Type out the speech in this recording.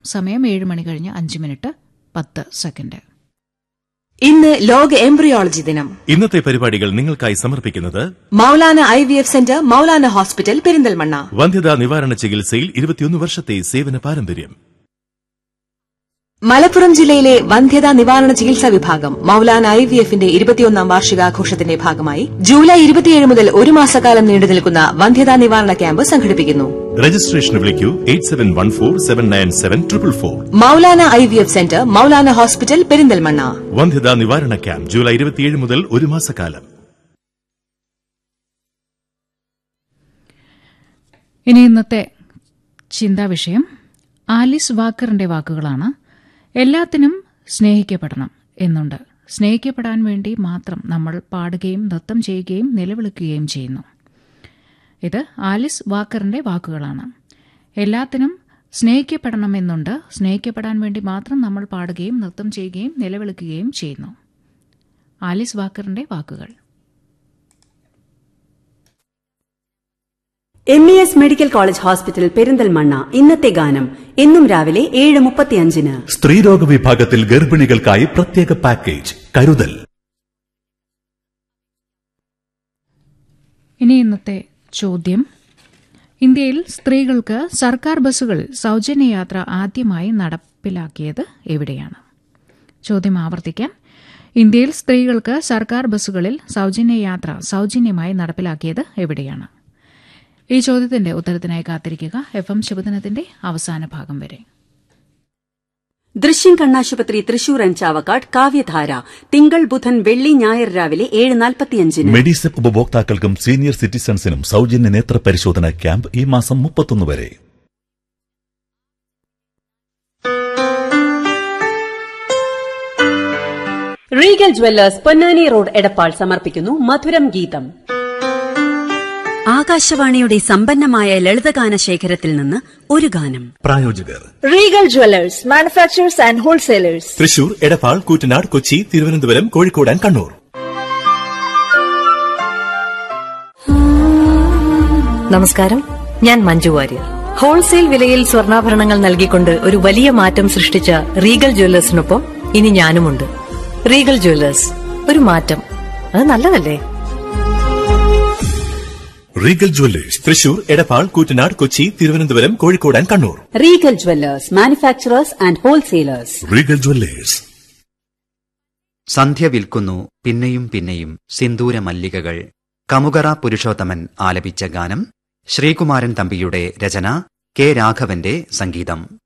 സമയം ഏഴ് മണി കഴിഞ്ഞ് അഞ്ച് മിനിറ്റ് പത്ത് സെക്കൻഡ് ഇന്ന് ലോക എംബ്രിയോളജി ദിനം ഇന്നത്തെ പരിപാടികൾ നിങ്ങൾക്കായി സമർപ്പിക്കുന്നത് Maulana I V F centre Maulana hospital Perinthalmanna വന്ധ്യതാ നിവാരണ ചികിത്സയിൽ ഇരുപത്തിയൊന്ന് വർഷത്തെ സേവന പാരമ്പര്യം മലപ്പുറം ജില്ലയിലെ വന്ധ്യതാ നിവാരണ ചികിത്സാ വിഭാഗം മൗലാന ഐ വി എഫിന്റെ ഇരുപത്തിയൊന്നാം വാർഷികാഘോഷത്തിന്റെ ഭാഗമായി ജൂലൈ ഇരുപത്തിയേഴ് മുതൽ ഒരു മാസക്കാലം നീണ്ടു നിൽക്കുന്ന വന്ധ്യതാ നിവാരണ ക്യാമ്പ് സംഘടിപ്പിക്കുന്നു രജിസ്ട്രേഷന് വിളിക്കൂ eight seven one four seven nine seven triple four Maulana I V F centre Maulana hospital Perinthalmanna വന്ധ്യതാ നിവാരണ ക്യാമ്പ് ജൂലൈ ഇരുപത്തിയേഴ് മുതൽ ഒരു മാസക്കാലം ഇനി ഇന്നത്തെ ചിന്താ വിഷയം ആലിസ് വാക്കറിന്റെ വാക്കുകളാണ് എല്ലാത്തിനും സ്നേഹിക്കപ്പെടണം എന്നുണ്ട് സ്നേഹിക്കപ്പെടാൻ വേണ്ടി മാത്രം നമ്മൾ പാടുകയും നൃത്തം ചെയ്യുകയും നിലവിളിക്കുകയും ചെയ്യുന്നു ഇത് ആലിസ് വാക്കറിന്റെ വാക്കുകളാണ് എല്ലാത്തിനും സ്നേഹിക്കപ്പെടണമെന്നുണ്ട് സ്നേഹിക്കപ്പെടാൻ വേണ്ടി മാത്രം നമ്മൾ പാടുകയും നൃത്തം ചെയ്യുകയും നിലവിളിക്കുകയും ചെയ്യുന്നു ആലിസ് വാക്കറിന്റെ വാക്കുകൾ M E S medical college hospital Perinthalmanna ഇന്നത്തെ ഗാനം എന്നും രാവിലെ ഏഴ് മുപ്പത്തിയഞ്ചിന് സ്ത്രീരോഗ വിഭാഗത്തിൽ ഗർഭിണികൾക്കായി പ്രത്യേക പാക്കേജ് കരുതൽ ഇനി ഇന്നത്തെ ചോദ്യം ഇന്ത്യയിൽ സ്ത്രീകൾക്ക് സർക്കാർ ബസ്സുകൾ സൗജന്യ യാത്ര ആദ്യമായി നടപ്പിലാക്കിയത് എവിടെയാണ് ചോദ്യം ആവർത്തിക്കാം ഇന്ത്യയിൽ സ്ത്രീകൾക്ക് സർക്കാർ ബസ്സുകളിൽ സൗജന്യ യാത്ര സൗജന്യമായി നടപ്പിലാക്കിയത് എവിടെയാണ് ഈ ചോദ്യത്തിന്റെ ഉത്തരത്തിനായി കാത്തിരിക്കുക എഫ് എം ശുഭദിനത്തിന്റെ അവസാന ഭാഗം വരെ ദൃശ്യം കണ്ണാശുപത്രി തൃശൂർ ആൻഡ് ചാവക്കാട് കാവ്യധാര തിങ്കൾ ബുധൻ വെള്ളി ഞായർ രാവിലെ ഏഴ് നാൽപ്പത്തിയഞ്ചിന് മെഡിസെപ്പ് ഉപഭോക്താക്കൾക്കും സീനിയർ സിറ്റിസൺസിനും സൗജന്യ നേത്ര പരിശോധന ക്യാമ്പ് ഈ മാസം മുപ്പത്തൊന്ന് വരെ Regal jewellers Ponnani road Edappal സമർപ്പിക്കുന്നു മധുരം ഗീതം ആകാശവാണിയുടെ സമ്പന്നമായ ലളിതഗാന ശേഖരത്തിൽ നിന്ന് ഒരു ഗാനം പ്രായോജകർ Regal jewellers manufacturers and wholesalers Thrissur Edappal Koottanad Kochi Thiruvananthapuram Kozhikode and Kannur നമസ്കാരം ഞാൻ മഞ്ജു വാര്യർ ഹോൾസെയിൽ വിലയിൽ സ്വർണ്ണാഭരണങ്ങൾ നൽകിക്കൊണ്ട് ഒരു വലിയ മാറ്റം സൃഷ്ടിച്ച റീഗൽ ജ്വല്ലേഴ്സിനൊപ്പം ഇനി ഞാനുമുണ്ട് റീഗൽ ജ്വല്ലേഴ്സ് ഒരു മാറ്റം അത് നല്ലതല്ലേ Regal jewellers Thrissur Edappal Koottanad Kochi Thiruvananthapuram Kozhikode and Kannur Regal jewellers manufacturers and wholesalers Regal jewellers സന്ധ്യ വിൽക്കുന്നു പിന്നെയും പിന്നെയും സിന്ദൂര മല്ലികകൾ കമുകറ പുരുഷോത്തമൻ ആലപിച്ച ഗാനം ശ്രീകുമാരൻ തമ്പിയുടെ രചന കെ രാഘവന്റെ സംഗീതം